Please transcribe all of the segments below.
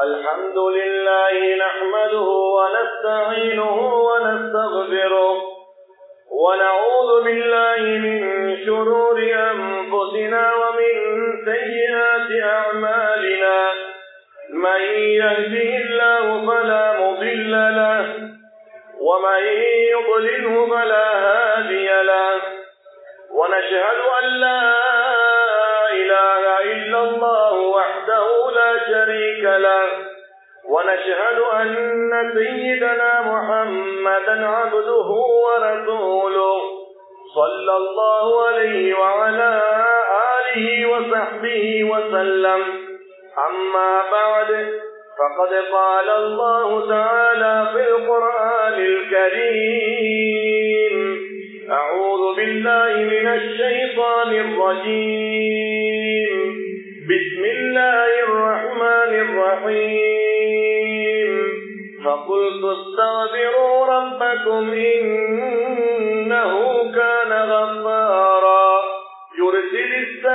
الحمد لله نحمده ونستعينه ونستغفره ونعوذ بالله من شرور أنفسنا ومن سيئات أعمالنا من يهده الله فلا مضل له ومن يضلله فلا هادي له ونشهد أن لا إله إلا الله وحده لا شريك له ونشهد أن سيدنا محمدا عبده ورسوله صلى الله عليه وعلى آله وصحبه وسلم أما بعد فقد قال الله تعالى في القرآن الكريم أعوذ بالله من الشيطان الرجيم بسم الله الرحمن الرحيم فقلت استغفروا ربكم إنه كان غفارا يرسل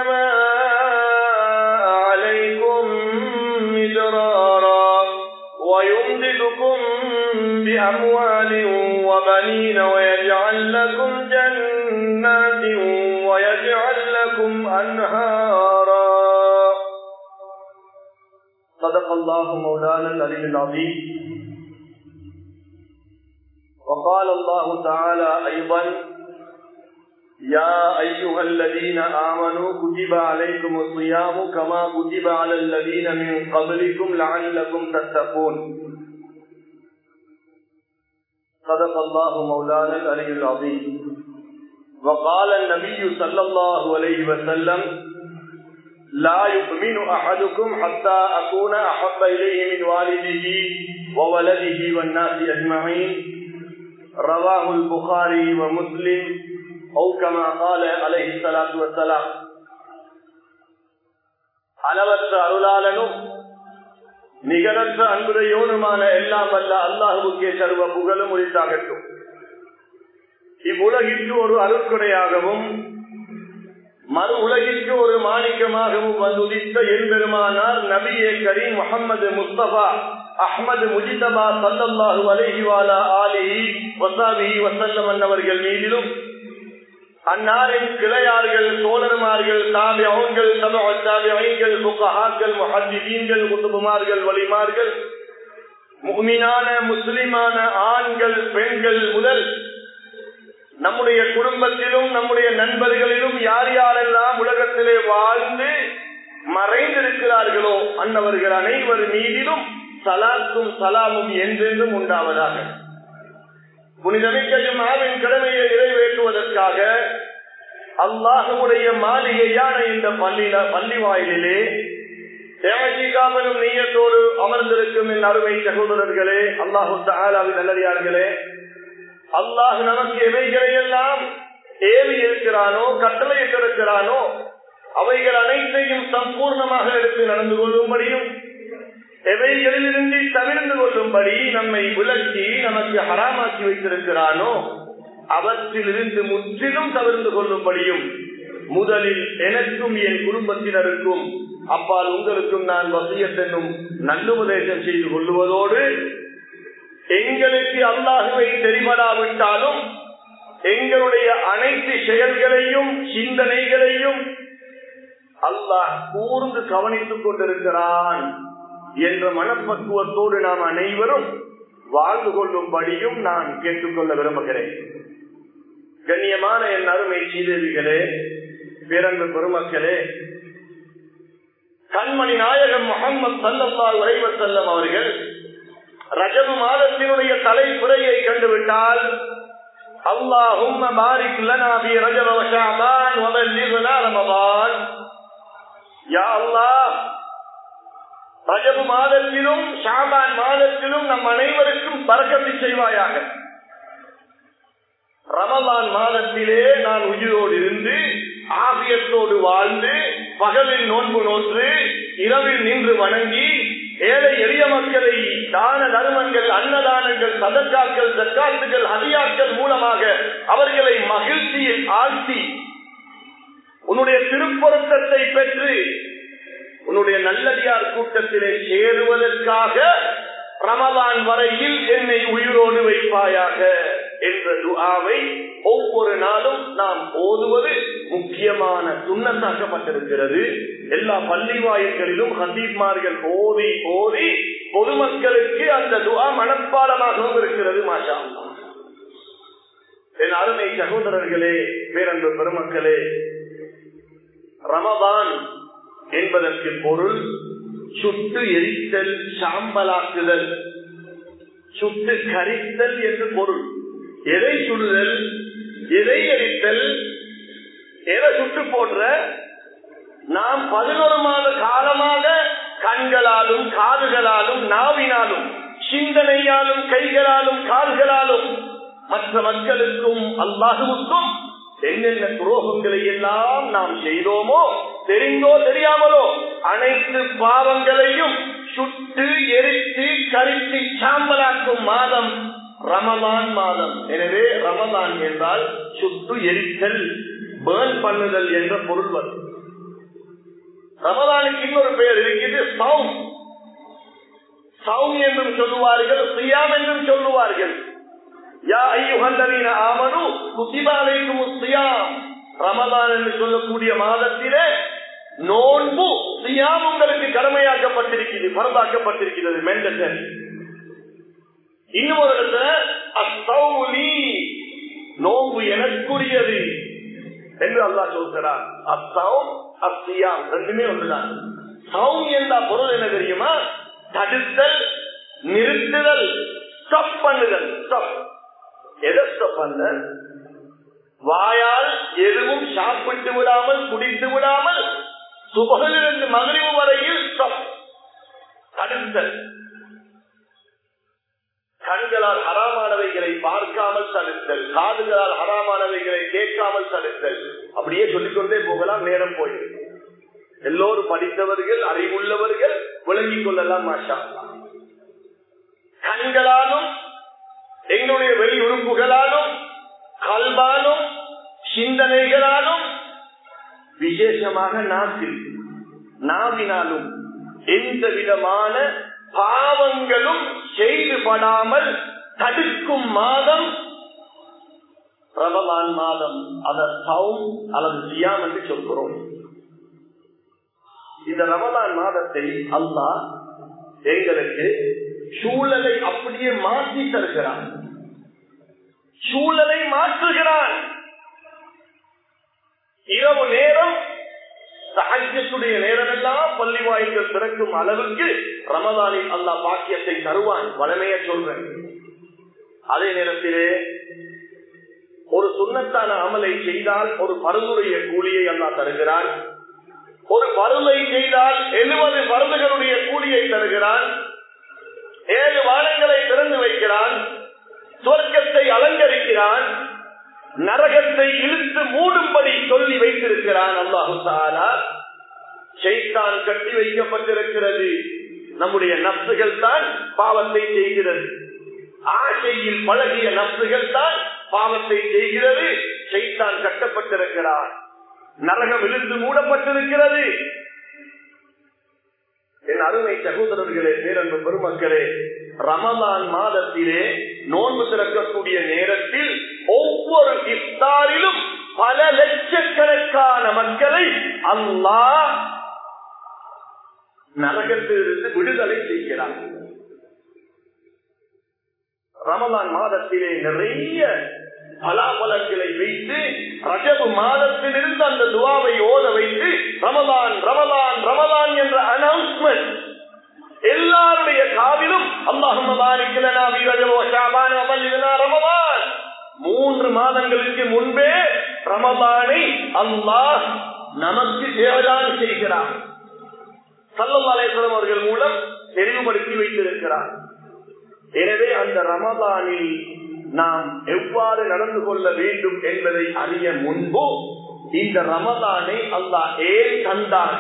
السماء عليكم مدرارا ويمددكم بأموال وبنين ويجعل لكم جنات ويجعل لكم أنهارا صدق الله مولانا العلي العظيم وقال الله تعالى أيضا يا أيها الذين آمنوا كتب عليكم الصيام كما كتب على الذين من قبلكم لعلكم تتقون صدق الله مولانا العلي العظيم وقال النبي صلى الله عليه وسلم لا يؤمن أحدكم حتى أكون أحب إليه من والده وولده والناس أجمعين رواه البخاري ومسلم أو كما قال عليه الصلاة والسلام அளவற்ற அருளாளனும் நிகரற்ற அன்புடையோனுமான எல்லாம் வல்ல அல்லாஹுக்கே சர்வ புகழும் உரித்தாகட்டும் இவ்வுலகிற்கு ஒரு அருட்குறையாகவும் மறு உலகிற்கு ஒரு மாணிக்கமாகவும் வந்துதித்த எம்பெருமானார் நபியே கரீம் முகமது முஸ்தபா அஹ்மது முஜிதபா சல்லல்லாஹு அலைஹிவாலா ஆலிஹி வசாபி வசல்லம் அன்னவர்கள் மீதிலும் அந்நாரின் கிளையார்கள் தோழர்மார்கள் தாபியங்கள் தாபியங்கள் முகஹாக்கள் முஹத்திதீன்கள் குத்துபுமார்கள் வலிமார்கள் முக்மினான முஸ்லிமான ஆண்கள் பெண்கள் முதல் நம்முடைய குடும்பத்திலும் நம்முடைய நண்பர்களிலும் யார் யாரெல்லாம் உலகத்திலே வாழ்ந்து மறைந்திருக்கிறார்களோ அன்னவர்கள் அனைவர் மீதிலும் சலாத்தும் சலாமும் என்றென்றும் உண்டாவதாக புனிதமிக்கையும் ஆவின் கடமையை நிறைவேற்றுவதற்காக அல்லாஹுடைய மாளிகையான இந்த பள்ளியில பள்ளி வாயிலே தேவஜிகாமனும் நீயத்தோடு அமர்ந்திருக்கும் என் அருமை சகோதரர்களே அல்லாஹு தாலாவின் நல்லடியார்களே அல்லாஹ் நமக்கு எவைகளை எல்லாம் ஏவி இருக்கிறானோ கட்டளையிட்டிருக்கிறானோ அவைகள் அனைத்தையும் சம்பூர்ணமாக எடுத்து நடந்து கொள்ளும்படியும் எவைகளிலிருந்து தவிர்ந்து கொள்ளும்படி நம்மை விளக்கி நமக்கு ஹராமாக்கி வைத்திருக்கிறானோ அவற்றிலிருந்து முற்றிலும் தவிர்ந்து கொள்ளும்படியும் முதலில் எனக்கும் என் குடும்பத்தினருக்கும் அப்பால் உங்களுக்கும் நான் வசியத்தென்னும் நல்லுபதேசம் செய்து கொள்ளுவதோடு எங்களுக்கு அல்லாஹுவை தெரிவடாவிட்டாலும் எங்களுடைய அனைத்து செயல்களையும் சிந்தனைகளையும் அல்லாஹ் கூர்ந்து கவனித்துக் கொண்டிருக்கிறான் என்ற மனப்பக்குவத்தோடு நாம் அனைவரும் வாழ்ந்து கொள்ளும்படியும் நான் கேட்டுக்கொள்ள விரும்புகிறேன் கண்ணியமான என் அருமை சீதேவிகளே பிறந்த பெருமக்களே கண்மணி நாயகம் முகமது சல்லல்லா உரைவர் செல்லம் அவர்கள் ரஜபு மாதத்தினுடைய தலைப்புறையை கண்டுவிட்டால் அல்லாஹும் பாரிக் லனா பி ரஜப வ ஷஅபான் வ பல்லிக்னா ரமதான் யா அல்லாஹ் ரஜபு மாதத்திலும் ஷாபான் மாதத்திலும் நம் அனைவருக்கும் பறக்கத்தை செய்வாயாக ரமலான் மாதத்திலே நான் உயிரோடு இருந்து ஆபியத்தோடு வாழ்ந்து பகலில் நோன்பு நோற்று இரவில் நின்று வணங்கி ஏழை எளிய மக்களை தான தர்மங்கள் அன்னதானங்கள் சதக்காக்கள் தற்காத்துகள் ஹதியாக்கள் மூலமாக அவர்களை மகிழ்ச்சியில் ஆழ்த்தி உன்னுடைய திருப்பொருத்தத்தை பெற்று உன்னுடைய நல்லடியார் கூட்டத்திலே சேருவதற்காக ரமலான் வரையில் என்னை உயிரோடு வைப்பாயாக என்ற துஆவை ஒவ்வொரு நாளும் நாம் ஓதுவது முக்கியமான சுண்ணத்தாக்கப்பட்டிருக்கிறது எல்லா பள்ளி வாயில்களிலும் ஹசீப்மார்கள் ஓதி ஓதி பொதுமக்களுக்கு அந்த துஆ மனப்பாடமாகவும் இருக்கிறது மாஷா அல்லாஹ். என் அருமை சகோதரர்களே பேரன்பு பெருமக்களே ரமதான் என்பதற்கு பொருள் சுட்டு எரித்தல் சாம்பலாக்குதல் சுட்டு கரித்தல் என்று பொருள் எதை சுடுதல் எதை எரித்தல் எதை சுட்டு போடுற நாம் பதினொரு மாத காலமாக கண்களாலும் காதுகளாலும் நாவினாலும் சிந்தனையாலும் கைகளாலும் கால்களாலும் மற்ற மக்களுக்கும் அல்லாஹுவுக்கும் என்னென்ன துரோகங்களை எல்லாம் நாம் செய்தோமோ தெரிந்தோ தெரியாமலோ அனைத்து பாவங்களையும் சுட்டு எரித்து கரித்து சாம்பலாக்கும் மாதம் ரமலான் மாதம் எனவே ரமலான் என்றால் சுட்டு எரித்தல் பேர்ன் பண்ணுதல் என்ற பொருள் வரும் ரமலானுக்கு இன்னொரு பெயர் இருக்கிறது சவும் சவும் என்றும் சொல்லுவார்கள் சியாம் என்றும் சொல்லுவார்கள் யா ஐயுகந்தவீன ஆமனு குசிபாலைக்கும் சியாம் ரமலான் என்று சொல்லக்கூடிய மாதத்திலே நோன்பு சியாம் உங்களுக்கு கடமையாக்கப்பட்டிருக்கிறது பரதாக்கப்பட்டிருக்கிறது மெண்டல் இன்னும் ஒரு இடத்துல அஸ்தௌலி நோன்பு எனக்குரியது என்று அல்லாஹ் சொல்கிறார் அஸ்தௌம் அஸ்தியாம் ரெண்டுமே ஒன்றுதான் சௌம் என்ற பொருள் என்ன தெரியுமா தடுத்தல் நிறுத்துதல் ஸ்டப் பண்ணுதல் ஸ்டப் எதை ஸ்டப் பண்ண வாயால் எதுவும் சாப்பிட்டு விடாமல் குடித்து விடாமல் சுபகிலிருந்து மகிழ்வு வரையில் ஸ்டப் தடுத்தல் கண்களால் ஹராமானவைகளை பார்க்காமல் தடுத்தல் காதுகளால் ஹராமானவைகளை கேட்காமல் தடுத்தல் அப்படியே சொல்லிக்கொண்டே போகலாம் நேரம் போயிடும் எல்லோரும் படித்தவர்கள் அறிவுள்ளவர்கள் விளங்கிக் கொள்ளலாம் மாஷா கண்களாலும் எங்களுடைய வெளி உறுப்புகளாலும் கல்வாலும் சிந்தனைகளாலும் விசேஷமாக நாட்டில் நாவினாலும் எந்த விதமான பாவங்களும் செய்துபடாமல் தடுக்கும் மாதம் ரமலான் மாதம் அதை சவும் அல்லது சியாம் என்று சொல்கிறோம் இந்த ரமலான் மாதத்தை அல்லாஹ் எங்களுக்கு சூழலை அப்படியே மாற்றி தருகிறான் சூழலை மாற்றுகிறான் இரவு நேரம் சஹஜத்துடைய நேரம் எல்லாம் பள்ளி வாயில்கள் திறக்கும் அளவுக்கு ரமதானில் அல்லாஹ் பாக்கியத்தை தருவான் வளமைய சொல்றேன் அதே நேரத்திலே ஒரு சுண்ணத்தான அமலை செய்தால் ஒரு பருந்துடைய கூலியை அல்லாஹ் தருகிறான் ஒரு பருளை செய்தால் எழுபது பருந்துகளுடைய கூலியை தருகிறான் ஏழு வானங்களை திறந்து வைக்கிறான் சொர்க்கத்தை அலங்கரிக்கிறான் நரகத்தை இழுத்து மூடும்படி சொல்லி வைத்திருக்கிறான் அல்லாஹு தாலா செய்தான் கட்டி வைக்கப்பட்டிருக்கிறது நம்முடைய நப்சுகள் தான் பாவத்தை செய்கிறது ஆசையில் பழகிய நப்சுகள் தான் பாவத்தை செய்கிறது செய்தான் கட்டப்பட்டிருக்கிறார் நரகம் இழுத்து மூடப்பட்டிருக்கிறது என் அருமை சகோதரர்களே பேரன்பு பெருமக்களே ரமலான் மாதத்திலே நோன்பு திறக்கக்கூடிய நேரத்தில் ஒவ்வொரு இஃப்தாரிலும் பல லட்சக்கணக்கான மக்களை அல்லாஹ் நரகத்திலிருந்து விடுதலை செய்கிறார் ரமலான் மாதத்திலே நிறைய பலாபலங்களை வைத்து ரஜபு மாதத்திலிருந்து அந்த துவாவை ஓத வைத்து ரமலான் ரமலான் ரமலான் என்ற அனௌன்ஸ்மெண்ட் எல்லாருடைய காவிலும் அல்லாஹும் ரமலான் மூன்று மாதங்களுக்கு முன்பே ரமலானை அல்லாஹ் நமக்கு தேவதான் செய்கிறார் சல்லல்லாலேஸ்வரம் அவர்கள் மூலம் தெளிவுபடுத்தி வைத்திருக்கிறார் எனவே அந்த ரமலானில் நாம் எவ்வாறு நடந்து கொள்ள வேண்டும் என்பதை அறிய முன்பு இந்த ரமலானை அல்லாஹ் ஏன் தந்தான்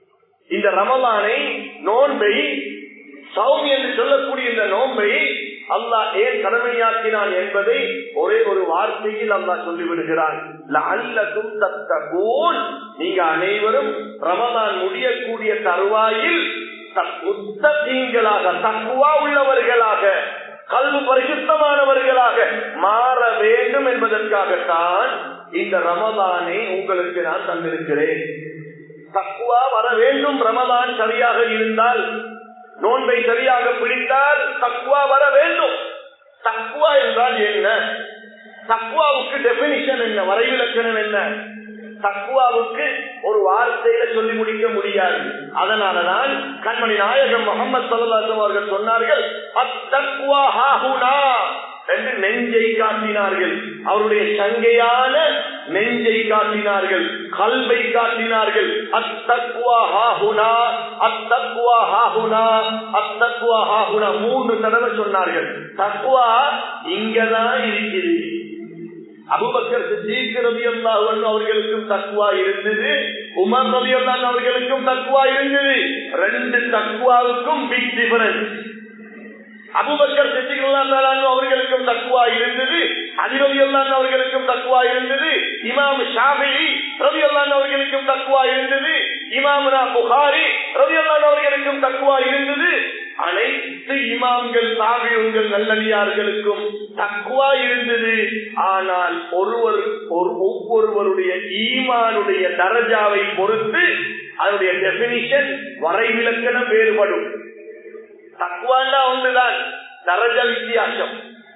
இந்த ரமலானை நோன்பை சௌமி என்று சொல்லக்கூடிய இந்த நோன்பை அல்லாஹ் ஏன் கடமையாக்கினான் என்பதை ஒரே ஒரு வார்த்தையில் அல்லாஹ் சொல்லிவிடுகிறான் லஅல்லக்கும் தத்தகூன் நீங்க அனைவரும் ரமதான் முடியக்கூடிய தருவாயில் முத்தீங்களாக தக்குவா உள்ளவர்களாக கல்வி பரிசுத்தமானவர்களாக மாற வேண்டும் என்பதற்காகத்தான் இந்த ரமதானை உங்களுக்கு நான் தந்திருக்கிறேன் தக்குவா வர வேண்டும் ரமதான் சரியாக இருந்தால் நோன்பை சரியாக பிடித்தால் தக்குவா வர வேண்டும் தக்குவா என்றால் என்ன தக்குவாவுக்கு டெபினிஷன் என்ன வரைவிலக்கணம் என்ன தக்குவாவுக்கு ஒரு வார்த்தையில சொல்லி முடிக்க முடியாது அதனாலதான் கண்மணி நாயகம் முகமது சல்லாசம் அவர்கள் சொன்னார்கள் அத்தக்குவா ஹாஹுனா என்று நெஞ்சை காட்டினார்கள் அவருடைய சங்கையான நெஞ்சை காட்டினார்கள் கல்வை காட்டினார்கள் அத்தக்குவா ஹாஹுனா அத்தக்குவா ஹாஹுனா அத்தக்குவா ஹாஹுனா மூன்று தடவை சொன்னார்கள் தக்குவா இங்கதான் இருக்குது அபுபக்கர் சித்திக் ரவி அல்லாஹன் அவர்களுக்கும் தக்குவா இருந்தது உமர் ரவி அல்லான் அவர்களுக்கும் தக்குவா இருந்தது ரெண்டு தக்குவாவுக்கும் பிக் டிஃபரன்ஸ் அபுபக்கர் சித்திக் அவர்களுக்கும் தக்குவா இருந்தது அதிரவி அல்லான் அவர்களுக்கும் தக்குவா இருந்தது இமாம் ஷாஃபி ரவி அல்லான் அவர்களுக்கும் தக்குவா இருந்தது இமாமுனா புகாரி ரவி அல்லான் அவர்களுக்கும் தக்குவா இருந்தது அனைத்து இமாம்கள் தாவியங்கள் நல்லடியார்களுக்கும் தக்குவா இருந்தது ஆனால் ஒருவர் ஒரு ஒவ்வொருவருடைய ஈமானுடைய தரஜாவை பொறுத்து அதனுடைய டெபினிஷன் வரைவிலக்கணம் வேறுபடும் தக்குவாண்டா ஒன்றுதான் தரஜ வித்தியாசம்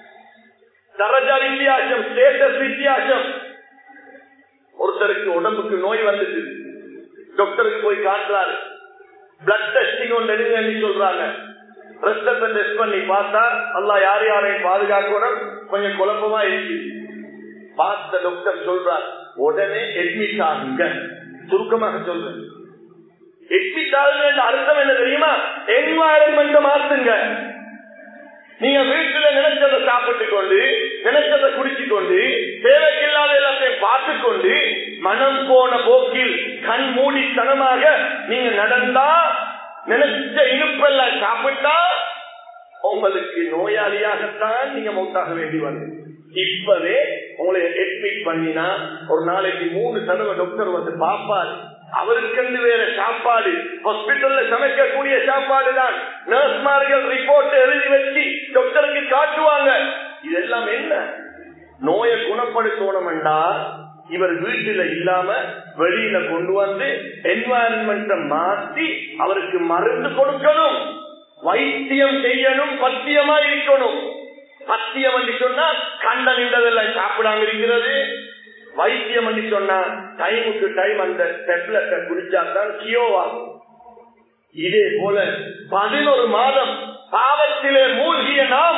தரஜ வித்தியாசம் ஸ்டேட்டஸ் வித்தியாசம் ஒருத்தருக்கு உடம்புக்கு நோய் வந்துச்சு டாக்டருக்கு போய் காட்டுறாரு பிளட் டெஸ்டிங் ஒன்று எடுங்கன்னு சொல்றாங்க ரத்தத்தை டெஸ்ட் பண்ணி பார்த்தா அல்லா யார் யாரையும் பாதுகாக்கணும் கொஞ்சம் குழப்பமா இருக்கு பார்த்த டாக்டர் சொல்றார் உடனே எட்மிட் ஆகுங்க சுருக்கமாக சொல்றேன் எட்மிட் ஆகுங்க அர்த்தம் என்ன தெரியுமா என்வாயன்மெண்ட் மாத்துங்க நீங்க வீட்டுல நினைச்சதை சாப்பிட்டு கொண்டு நினைச்சதை குடிச்சு கொண்டு தேவைக்கில்லாத எல்லாத்தையும் பார்த்து கொண்டு மனம் போன போக்கில் கண் மூடித்தனமாக நீங்க நடந்தா நினைச்ச இனிப்பெல்லாம் சாப்பிட்டா உங்களுக்கு நோயாளியாகத்தான் நீங்க மௌத்தாக வேண்டி வரும் இப்பவே உங்களை அட்மிட் பண்ணினா ஒரு நாளைக்கு மூணு தடவை டாக்டர் வந்து பார்ப்பாரு அவருக்கு வேற சாப்பாடு ஹாஸ்பிட்டல்ல சமைக்கக்கூடிய சாப்பாடு தான் நர்ஸ்மார்கள் ரிப்போர்ட் எழுதி வச்சு டாக்டருக்கு காட்டுவாங்க இதெல்லாம் என்ன நோயை குணப்படுத்தணும்டா இவர் வீட்டுல இல்லாம வெளியில கொண்டு வந்து என்வாயன்மெண்ட மாற்றி அவருக்கு மருந்து கொடுக்கணும் வைத்தியம் செய்யணும் பத்தியமா இருக்கணும் பத்தியம் என்று சொன்னா கண்ட நின்றதெல்லாம் சாப்பிடாம இருக்கிறது வைத்தியம் என்று சொன்னா டைமுக்கு டைம் அந்த டெப்லெட்டை குடிச்சாதான் கியோவாகும் இதே போல பதினொரு மாதம் பாவத்திலே மூழ்கிய நாம்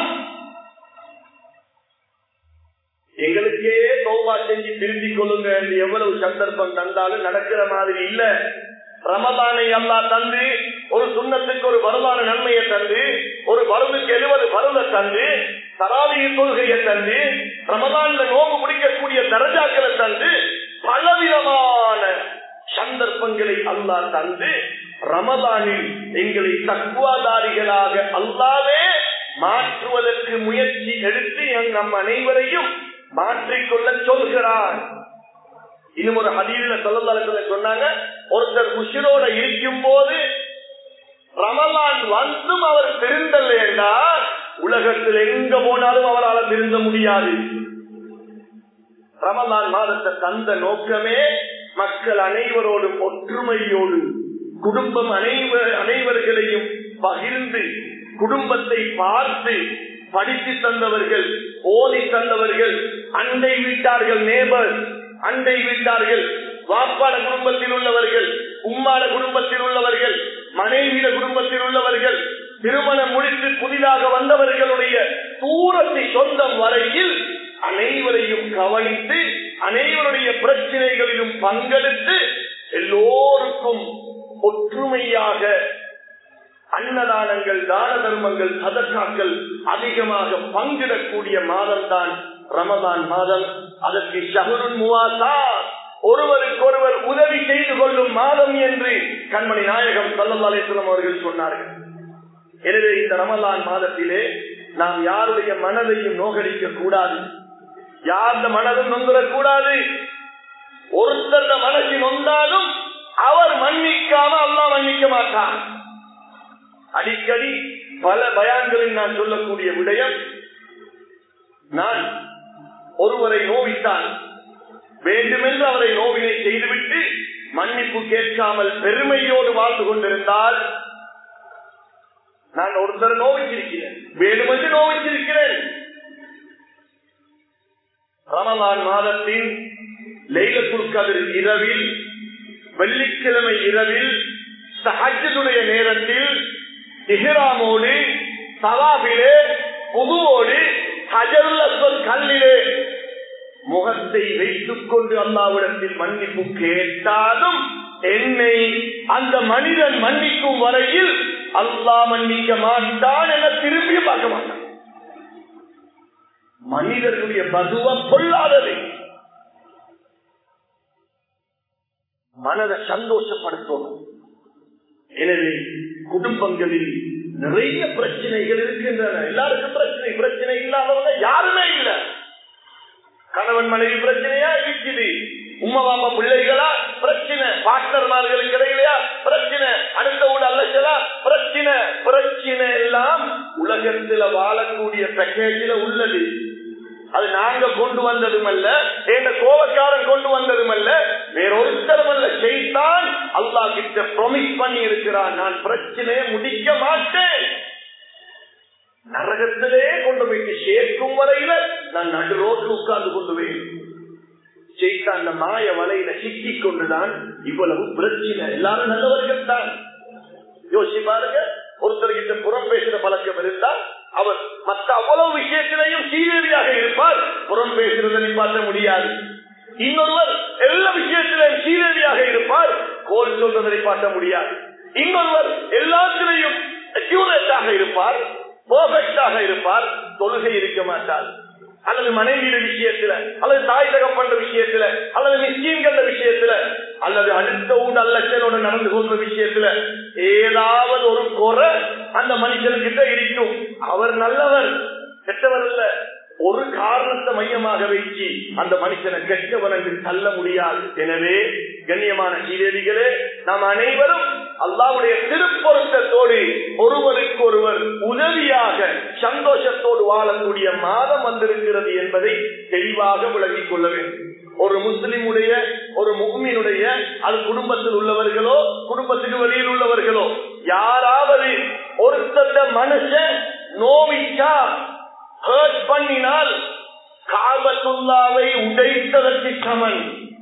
எங்களுக்கே தௌபா செஞ்சு திருத்திக் கொள்ளுங்க என்று எவ்வளவு சந்தர்ப்பம் தந்தாலும் நடக்கிற மாதிரி இல்ல ரமதானை அல்லா தந்து ஒரு சுண்ணத்துக்கு ஒரு வருமான நன்மையை தந்து ஒரு வருதுக்கு எழுபது வருத தந்து தராவியின் கொள்கையை தந்து ரமதான்ல நோம்பு முடிக்கக்கூடிய தரஜாக்களை தந்து பலவிதமான சந்தர்ப்பங்களை அல்லா தந்து ரமதானில் எங்களை தக்குவாதாரிகளாக அல்லாவே மாற்றுவதற்கு முயற்சி எடுத்து நம் அனைவரையும் மாற்றிக்கொள்ள சொல்கிறார் இன்னும் ஒரு ஹதீவில சொல்லல சொன்னாங்க ஒருத்தர் உஷிரோட இருக்கும் போது ரமலான் வந்தும் அவர் திருந்தல் என்றால் உலகத்தில் எங்க போனாலும் அவரால் திருந்த முடியாது ரமலான் மாதத்தை தந்த நோக்கமே மக்கள் அனைவரோடும் ஒற்றுமையோடு குடும்பம் அனைவர் அனைவர்களையும் பகிர்ந்து குடும்பத்தை பார்த்து படித்து தந்தவர்கள் ஓதி தந்தவர்கள் அண்டை வீட்டார்கள் நேபர் அண்டை வீட்டார்கள் வாப்பாட குடும்பத்தில் உள்ளவர்கள் உம்மாட குடும்பத்தில் உள்ளவர்கள் மனைவியிட குடும்பத்தில் உள்ளவர்கள் திருமணம் முடித்து புதிதாக வந்தவர்களுடைய தூரத்தை சொந்தம் வரையில் அனைவரையும் கவனித்து அனைவருடைய பிரச்சனைகளிலும் பங்கெடுத்து எல்லோருக்கும் ஒற்றுமையாக அன்னதானங்கள் தான தர்மங்கள் சதக்காக்கள் அதிகமாக பங்கிடக்கூடிய மாதம் தான் ரமதான் மாதம் அதற்கு ஷஹருன் முவாசா ஒருவருக்கொருவர் உதவி செய்து கொள்ளும் மாதம் என்று கண்மணி நாயகம் சல்லல்லாசலம் அவர்கள் சொன்னார்கள் எனவே இந்த ரமலான் மாதத்திலே நாம் யாருடைய மனதையும் நோகடிக்க கூடாது யாருடைய மனதும் நொந்துடக்கூடாது ஒருத்தர் மனசு நொந்தாலும் அவர் மன்னிக்காம அல்லா மன்னிக்க மாட்டார் அடிக்கடி பல பயான்களில் நான் சொல்லக்கூடிய விடயம் நான் ஒருவரை நோவித்தான் வேண்டுமென்று அவரை நோவினை செய்துவிட்டு மன்னிப்பு கேட்காமல் பெருமையோடு வாழ்ந்து கொண்டிருந்தால் நான் ஒருத்தர் நோவிச்சிருக்கிறேன் வேண்டுமென்று நோவிச்சிருக்கிறேன் ரமலான் மாதத்தின் லைலத்துல் கதிர் இரவில் வெள்ளிக்கிழமை இரவில் சஹஜனுடைய நேரத்தில் இஹ்ராமோடு சவாபிலே புதுவோடு ஹஜருல் கல்லிலே முகத்தை வைத்துக் கொண்டு அல்லாவிடத்தில் மன்னிப்பு கேட்டாலும் என்னை அந்த மனிதன் மன்னிக்கும் வரையில் அல்லா மன்னிக்க மாட்டான் என திரும்பி பார்க்க மாட்டான் மனிதர்களுடைய பதுவ பொல்லாதது மனதை சந்தோஷப்படுத்தும் எனவே குடும்பங்களில் நிறைய பிரச்சனைகள் இருக்கின்றன எல்லாருக்கும் பிரச்சனை பிரச்சனை இல்லாதவங்க யாருமே இல்லை கணவன் மனைவி பிரச்சனையா இருக்குது உமா பாப்பா பிள்ளைகளா பிரச்சனை பார்ட்னர்மார்களுக்கு இடையிலையா பிரச்சனை அடுத்த வீடு அல்லச்சலா பிரச்சனை பிரச்சனை எல்லாம் உலகத்துல வாழக்கூடிய பேக்கேஜில் உள்ளது அது நாங்க கொண்டு வந்ததும் அல்ல எந்த கோபக்காரன் கொண்டு வந்ததும் அல்ல வேறொருத்தரும் அல்ல செய்தான் அல்லா கிட்ட ப்ரொமிஸ் பண்ணி இருக்கிறான் நான் பிரச்சனையை முடிக்க மாட்டேன் நரகத்திலே கொண்டு போயிட்டு சேர்க்கும் வரையில நான் நடு ரோட்டில் உட்கார்ந்து கொண்டு போய் செய்த அந்த மாய வலையில சிக்கி கொண்டுதான் இவ்வளவு பிரச்சனை எல்லாரும் நல்லவர்கள் தான் யோசி பாருங்க ஒருத்தர் கிட்ட புறம் பேசுற பழக்கம் இருந்தால் அவர் மற்ற அவ்வளவு விஷயத்திலையும் சீரியரியாக இருப்பார் புறம் பேசுறதை நிப்பாட்ட முடியாது இன்னொருவர் எல்லா விஷயத்திலையும் சீரியரியாக இருப்பார் கோல் சொல்றதை நிப்பாட்ட முடியாது இன்னொருவர் எல்லாத்திலையும் அக்யூரேட்டாக இருப்பார் பர்ஃபெக்டாக இருப்பார் தொழுகை இருக்க மாட்டார் அல்லது மனைவிയുടെ விஷயத்துல அல்லது தாய் தகப்பன்ற விஷயத்துல அல்லது மிஸ்கீன்கிற விஷயத்துல அல்லது அடுத்த ஊடு அல்லச்சலோட நடந்து கொள்ற விஷயத்துல ஏதாவது ஒரு குறை அந்த மனுஷனுக்கிட்ட இருக்கும் அவர் நல்லவர் கெட்டவர் அல்ல ஒரு காரணத்தை மையமாக வைத்து அந்த மனுஷனை கெட்டவன் என்று தள்ள முடியாது எனவே கண்ணியமான சீரடிகளே நாம் அனைவரும் அல்லாவுடைய திருப்பொருத்தத்தோடு ஒருவருக்கு ஒருவர் உதவியாக சந்தோஷத்தோடு வாழக்கூடிய மாதம் வந்திருக்கிறது என்பதை தெளிவாக விளங்கிக் கொள்ள வேண்டும் ஒரு முஸ்லிமுடைய ஒரு முகமினுடைய அது குடும்பத்தில் உள்ளவர்களோ குடும்பத்துக்கு வெளியில் உள்ளவர்களோ யாராவது ஒருத்தந்த மனுஷன் நோவிச்சா ஹர்ட் பண்ணினால் காபத்துல்லாவை உடைத்ததற்கு சமன்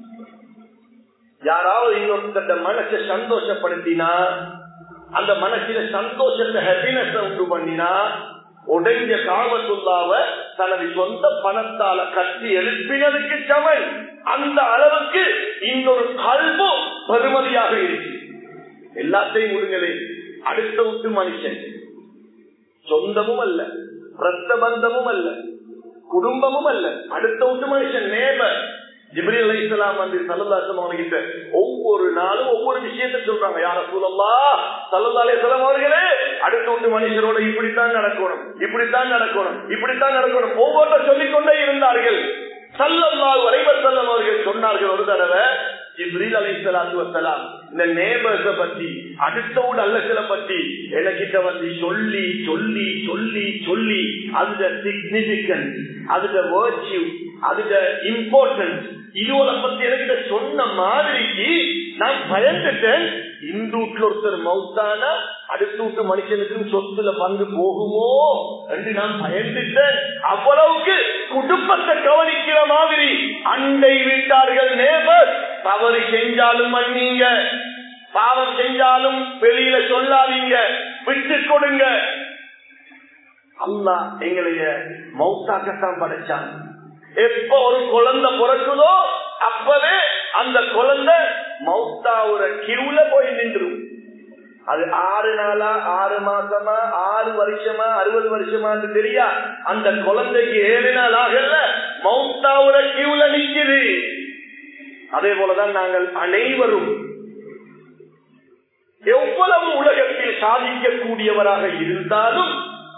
யாராவது இன்னொருத்த மனசை சந்தோஷப்படுத்தினா அந்த மனசில சந்தோஷத்தை ஹெப்பினஸ் உண்டு பண்ணினா உடைஞ்ச காபத்துல்லாவ தனது சொந்த பணத்தால கட்டி எழுப்பினதுக்கு சமன் அந்த அளவுக்கு இன்னொரு கல்வோ பெருமதியாக இருக்கு எல்லாத்தையும் விடுங்களே அடுத்த விட்டு மனுஷன் சொந்தமும் அல்ல ரத்த பந்தமும் அல்ல குடும்பமும் அல்ல அடுத்த விட்டு மனுஷன் நேபர் ஜிப்ரி அலை இஸ்லாம் வந்து சல்லல்லாசம் அவர்கிட்ட ஒவ்வொரு நாளும் ஒவ்வொரு விஷயத்த சொல்றாங்க யார சூழல்லா சல்லல்லா அலிஸ்லாம் அவர்களே அடுத்த விட்டு மனுஷரோட இப்படித்தான் நடக்கணும் இப்படித்தான் நடக்கணும் இப்படித்தான் நடக்கணும் ஒவ்வொருத்த சொல்லிக்கொண்டே இருந்தார்கள் சல்லல்லா வரைவர் செல்லம் அவர்கள் சொன்னார்கள் ஒரு தடவை ஜிப்ரீல் அலை சலாத்து வசலாம் இந்த நேபர்ஸ பத்தி அடுத்தவுடு அல்லக்களை பத்தி எனக்கிட்ட வந்து சொல்லி சொல்லி சொல்லி சொல்லி அதுட சிக்னிபிகன்ஸ் அதுட வேர்ச்சியூ அதுட இம்பார்ட்டன்ஸ் இதுவரை பத்தி எனக்கு சொன்ன மாதிரிக்கு நான் பயந்துட்டேன் இந்த வீட்டுல ஒருத்தர் மவுத்தானா அடுத்த வீட்டு மனுஷனுக்கு சொத்துல பங்கு போகுமோ என்று நான் பயந்துட்டேன் அவ்வளவுக்கு குடும்பத்தை கவனிக்கிற மாதிரி அண்டை வீட்டார்கள் நேபர் தவறு செஞ்சாலும் மன்னீங்க பாவம் செஞ்சாலும் வெளியில சொல்லாதீங்க விட்டு கொடுங்க அல்லா எங்களைய மௌத்தாக்கத்தான் படைச்சான் எப்ப ஒரு குழந்தை பிறக்குதோ அப்பவே அந்த குழந்தை மௌத்தாவுற கிருவுல போய் நின்றுடும் அது ஆறு நாளா ஆறு மாசமா ஆறு வருஷமா அறுபது வருஷமான்னு தெரியா அந்த குழந்தைக்கு ஏழு நாள் ஆகல மௌத்தாவுற கியூல நிக்குது அதே போலதான் நாங்கள் அனைவரும் எவ்வளவு உலகத்தில் சாதிக்கக்கூடியவராக இருந்தாலும்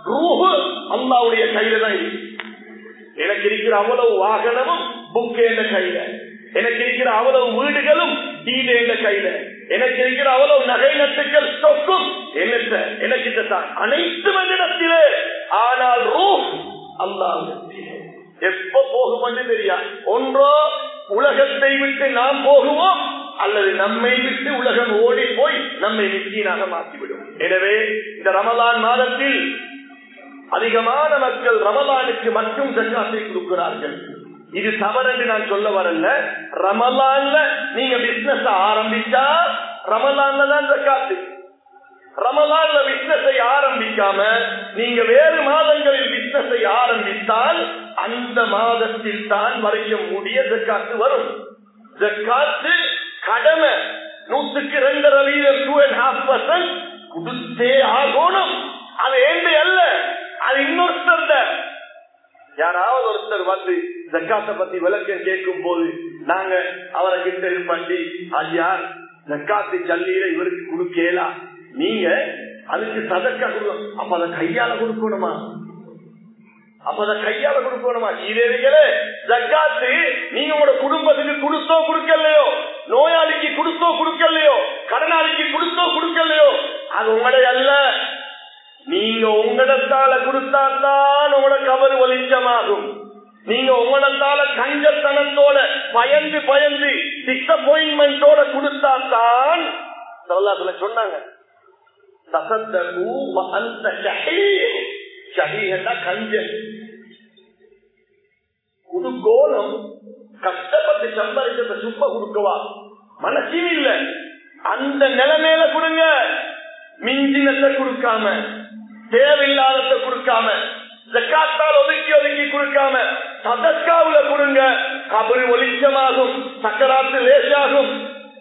ரூஹு அல்லாவுடைய கையில தான் இருக்கு எனக்கு இருக்கிற அவ்வளவு வாகனமும் புக் என்ற கையில எனக்கு இருக்கிற அவ்வளவு வீடுகளும் டீல் என்ற கையில எனக்கு இருக்கிற அவ்வளவு நகை நட்டுக்கள் சொக்கும் என்னத்த எனக்கு தான் அனைத்து மனிதத்திலே ஆனால் ரூஹ் அல்லாஹ் எப்ப போகும் என்று தெரியாது ஒன்றோ உலகத்தை விட்டு நாம் போகுவோம் அல்லது நம்மை விட்டு உலகம் ஓடி போய் நம்மை மிஸ்கீனாக மாற்றிவிடும் எனவே இந்த ரமலான் மாதத்தில் அதிகமான மக்கள் ரமலானுக்கு மட்டும் ஜக்காத்தை கொடுக்கிறார்கள் இது தவறு நான் சொல்ல வரல ரமலான்ல நீங்க பிசினஸ் ஆரம்பிச்சா ரமலான்ல தான் ஜக்காத்து ரமலான்ல பிசினஸை ஆரம்பிக்காம நீங்க வேறு மாதங்களில் பிசினஸை ஆரம்பித்தால் அந்த மாதத்தில் தான் வரைய முடிய ஜக்காத்து வரும் ஜக்காத்து கடமை நூத்துக்கு ரெண்டரை வீதம் டூ அண்ட் ஹாஃப் பர்சன்ட் கொடுத்தே ஆகணும் அது ஏண்டு அல்ல அது இன்னொருத்தர் யாராவது ஒருத்தர் வந்து ஜக்காத்தை பத்தி விளக்கம் கேட்கும் போது நாங்க அவரை கிட்ட பண்ணி ஐயா ஜக்காத்து ஜல்லியில இவருக்கு கொடுக்கலாம் நீங்க அதுக்கு சதக்கா கொடுக்கணும் அப்ப அதை கையால கொடுக்கணுமா அப்ப அதை கையால கொடுக்கணுமா இதே ஜக்காத்து நீங்க உங்களோட குடும்பத்துக்கு கொடுத்தோ கொடுக்கலையோ நோயாளிக்கு கொடுத்தோ கொடுக்கலையோ கடனாளிக்கு கொடுத்தோ கொடுக்கலையோ அது உங்களுடைய அல்ல நீங்க உங்களிடத்தால கொடுத்தாத்தான் உங்களோட கவர் வெளிச்சமாகும் நீங்க உங்களிடத்தால கஞ்சத்தனத்தோட பயந்து பயந்து டிசப்பாயின்மெண்டோட கொடுத்தாத்தான் சொன்னாங்க கஞ்சன் குடுக்கோலம் கஷ்டப்பட்டு சம்பாதிச்சத சுப்ப கொடுக்கவா மனசில் இல்ல அந்த நிலைமையில கொடுங்க மிஞ்சினத்தை கொடுக்காம தேவையில்லாதத கொடுக்காம ஜக்காத்தால் ஒதுக்கி ஒதுக்கி கொடுக்காம சதக்காவுல கொடுங்க கபரு ஒளிச்சமாகும் சக்கராத்து லேசாகும்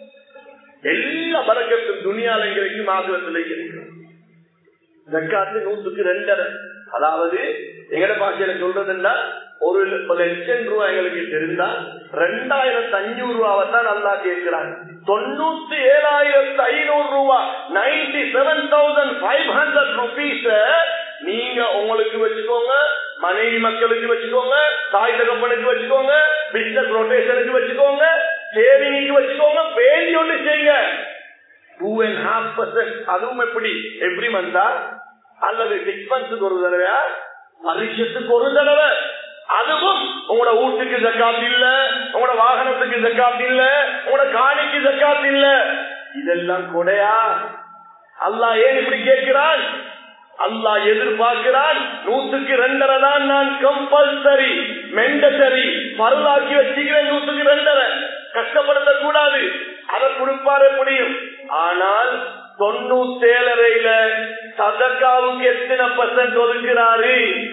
எல்லா பறக்கத்தும் துணியால கிடைக்கும் ஆகிரத்தில் இருக்கு ஜக்காத்து நூற்றுக்கு ரெண்டரை அதாவது எங்கட பாஷையில சொல்றதுன்னா ஒரு லட்சம் ரூபாய் எங்களுக்கு தெரிந்தா ரெண்டாயிரத்தி அஞ்சூறு ரூபாவை தான் நல்லா கேட்கிறாங்க தொண்ணூத்தி ஏழாயிரத்தி ஐநூறு ரூபாய் ninety seven thousand five hundred rupees நீங்க உங்களுக்கு வச்சுக்கோங்க மனைவி மக்களுக்கு வச்சுக்கோங்க தாய் தகப்பனுக்கு வச்சுக்கோங்க பிசினஸ் ரொட்டேஷனுக்கு வச்சுக்கோங்க சேவிங்க்கு வச்சுக்கோங்க வேண்டி ஒன்று செய்யுங்க டூ அண்ட் ஹாஃப் பர்சன்ட் அதுவும் எப்படி எவ்ரி மந்தா அல்லது சிக்ஸ் மந்த்ஸுக்கு ஒரு தடவையா வருஷத்துக்கு ஒரு தடவை அதுவும் உங்களோட வீட்டுக்கு ஜக்காத் இல்ல உங்களோட வாகனத்துக்கு ஜக்காத் இல்ல உங்களோட காணிக்கு ஜக்காத் இல்ல இதெல்லாம் கொடையா அல்லா ஏன் இப்படி கேட்கிறான் அல்லா எதிர்பார்க்கிறான் நூத்துக்கு ரெண்டரை தான் நான் கம்பல்சரி மெண்டசரி பருளாக்கி வச்சுக்கிறேன் நூத்துக்கு ரெண்டரை கஷ்டப்படுத்த கூடாது அதை கொடுப்பாரு முடியும் ஆனால் தொண்ணூத்தேழரையில சதக்காவுக்கு எத்தனை பர்சன்ட் ஒதுக்கிறாரு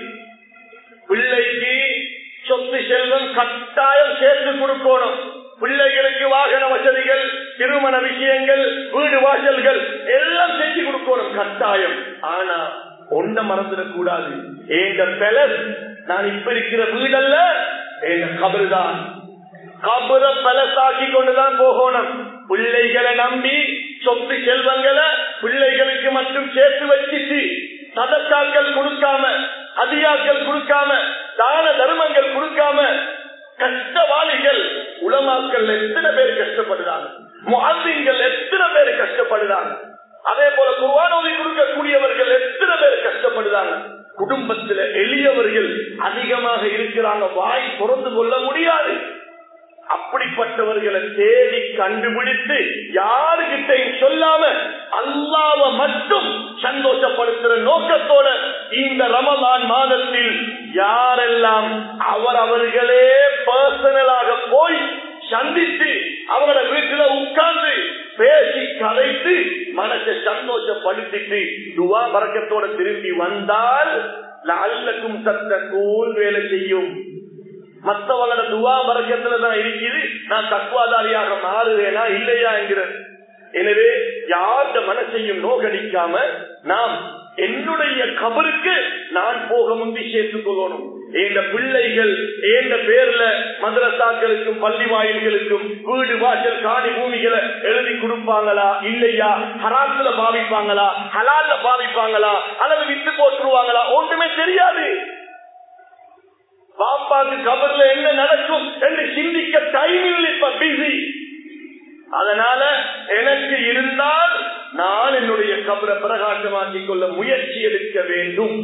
பிள்ளைக்கு சொத்து செல்வம் கட்டாயம் சேர்த்து கொடுக்கணும் பிள்ளைகளுக்கு வாகன வசதிகள் திருமண விஷயங்கள் வீடு வாசல்கள் எல்லாம் செஞ்சு கொடுக்கணும் கட்டாயம் ஆனா ஒன்ன மறந்துடக்கூடாது எங்க பெலஸ் நான் இப்ப இருக்கிற வீடல்ல எங்க கபருதான் கபுர பலசாக்கி கொண்டுதான் போகணும் பிள்ளைகளை நம்பி சொத்து செல்வங்களை பிள்ளைகளுக்கு மட்டும் சேர்த்து வச்சுட்டு சதக்காக்கள் கொடுக்காம அதிகாக்கள் கொடுக்காம தான தர்மங்கள் கொடுக்காம கஷ்டவாளிகள் உலமாக்கள் எத்தனை பேர் கஷ்டப்படுறாங்க முகங்கள் எத்தனை பேர் கஷ்டப்படுறாங்க அதே போல குர்வானோதி கொடுக்கக்கூடியவர்கள் எத்தனை பேர் கஷ்டப்படுறாங்க குடும்பத்துல எளியவர்கள் அதிகமாக இருக்கிறாங்க வாய் பொறந்து கொள்ள முடியாது அப்படிப்பட்டவர்களை தேடி கண்டுபிடித்து யாருகிட்டையும் சொல்லாம அல்லாவ மட்டும் சந்தோஷப்படுத்துற நோக்கத்தோட இந்த ரமலான் மாதத்தில் யாரெல்லாம் அவர் அவர்களே பர்சனலாக போய் சந்தித்து அவங்களோட வீட்டுல உட்கார்ந்து பேசி கதைத்து மனசை சந்தோஷப்படுத்திட்டு துவா பறக்கத்தோட திரும்பி வந்தால் அல்லக்கும் சத்த கூல் வேலை செய்யும் மற்றவங்களோட துவா மறக்கத்துல தான் இருக்குது நான் தக்குவாதாரியாக மாறுவேனா இல்லையா என்கிற எனவே யார்ட மனசையும் நோகடிக்காம நாம் என்னுடைய கபருக்கு நான் போக முந்தி சேர்த்துக் கொள்ளணும் எங்க பிள்ளைகள் எங்க பேர்ல மதரசாக்களுக்கும் பள்ளி வாயில்களுக்கும் வீடு வாசல் காணி பூமிகளை எழுதி கொடுப்பாங்களா இல்லையா ஹராத்துல பாவிப்பாங்களா ஹலால்ல பாவிப்பாங்களா அல்லது வித்து போட்டுருவாங்களா ஒன்று தெரியாது பாப்பாக்கு கபர்ல என்ன நடக்கும் என்று சிந்திக்க டைம் இல்லை இப்ப பிஸி அதனால எனக்கு இருந்தால் நான் என்னுடைய கபரை பிரகாசமாக்கிக் கொள்ள முயற்சி எடுக்க வேண்டும்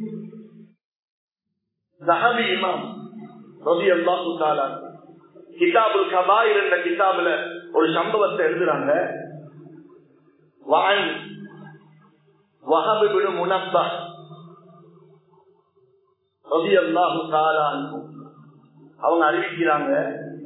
சஹபி இமாம் ரவி அல்லாஹு தாலா கிதாபுல் கபாயிர் என்ற கிதாபுல ஒரு சம்பவத்தை எழுதுறாங்க வான் வஹபு முனப்பா ரவி அல்லாஹு தாலா அவங்க அறிவிக்கிறாங்க